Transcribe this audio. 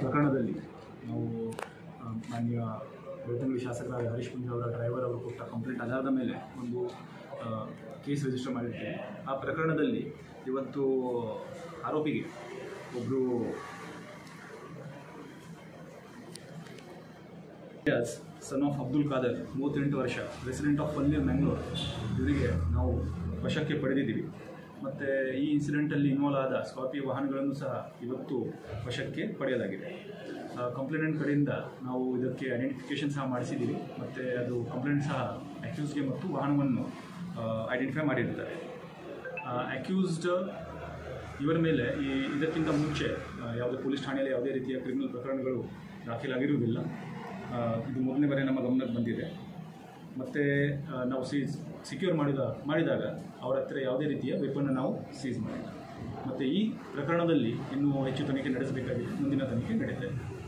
ಪ್ರಕರಣದಲ್ಲಿ ನಾವು ಆ, ಮಾನ್ಯ ಬೆಳ್ತಂಗಡಿ ಶಾಸಕರಾದ ಹರೀಶ್ ಪುಂಜ ಅವರ ಡ್ರೈವರ್ ಅವರು ಕೊಟ್ಟ ಕಂಪ್ಲೇಂಟ್ ಆಧಾರದ ಮೇಲೆ ಒಂದು ಕೇಸ್ ರಿಜಿಸ್ಟರ್ ಮಾಡಿರ್ತೇವೆ ಆ ಪ್ರಕರಣದಲ್ಲಿ ಇವತ್ತು ಆರೋಪಿಗೆ ಒಬ್ಬರು ಸನ್ ಆಫ್ ಅಬ್ದುಲ್ ಖಾದರ್ ಮೂವತ್ತೆಂಟು ವರ್ಷ ರೆಸಿಡೆಂಟ್ ಆಫ್ ಪನ್ನೀರ್ ಮ್ಯಾಂಗ್ಳೂರ್ ಇವರಿಗೆ ನಾವು ವಶಕ್ಕೆ ಪಡೆದಿದ್ದೀವಿ ಮತ್ತು ಈ ಇನ್ಸಿಡೆಂಟಲ್ಲಿ ಇನ್ವಾಲ್ವ್ ಆದ ಸ್ಕಾರ್ಪಿಯೋ ವಾಹನಗಳನ್ನು ಸಹ ಇವತ್ತು ವಶಕ್ಕೆ ಪಡೆಯಲಾಗಿದೆ ಕಂಪ್ಲೇಂಟ್ ಕಡೆಯಿಂದ ನಾವು ಇದಕ್ಕೆ ಐಡೆಂಟಿಫಿಕೇಷನ್ ಸಹ ಮಾಡಿಸಿದ್ದೀವಿ ಮತ್ತು ಅದು ಕಂಪ್ಲೇಂಟ್ ಸಹ ಅಕ್ಯೂಸ್ಗೆ ಮತ್ತು ವಾಹನವನ್ನು ಐಡೆಂಟಿಫೈ ಮಾಡಿರ್ತಾರೆ ಅಕ್ಯೂಸ್ಡ್ ಇವರ ಮೇಲೆ ಈ ಇದಕ್ಕಿಂತ ಮುಂಚೆ ಆ, ಯಾವುದೇ ಪೊಲೀಸ್ ಠಾಣೆಯಲ್ಲಿ ಯಾವುದೇ ರೀತಿಯ ಕ್ರಿಮಿನಲ್ ಪ್ರಕರಣಗಳು ದಾಖಲಾಗಿರುವುದಿಲ್ಲ ಆ, ಇದು ಮೊದಲನೇ ಬಾರಿ ನಮ್ಮ ಗಮನಕ್ಕೆ ಬಂದಿದೆ ಮತ್ತು ನಾವು ಸೀಸ್ ಸಿಕ್ಯೂರ್ ಮಾಡಿದ ಮಾಡಿದಾಗ ಅವರ ಹತ್ರ ಯಾವುದೇ ರೀತಿಯ ವೆಪನ್ನ ನಾವು ಸೀಸ್ ಮಾಡಿಲ್ಲ ಮತ್ತು ಈ ಪ್ರಕರಣದಲ್ಲಿ ಇನ್ನೂ ಹೆಚ್ಚು ತನಿಖೆ ನಡೆಸಬೇಕಾಗಿದೆ ಮುಂದಿನ ತನಿಖೆ ನಡೀತಾ ಇದೆ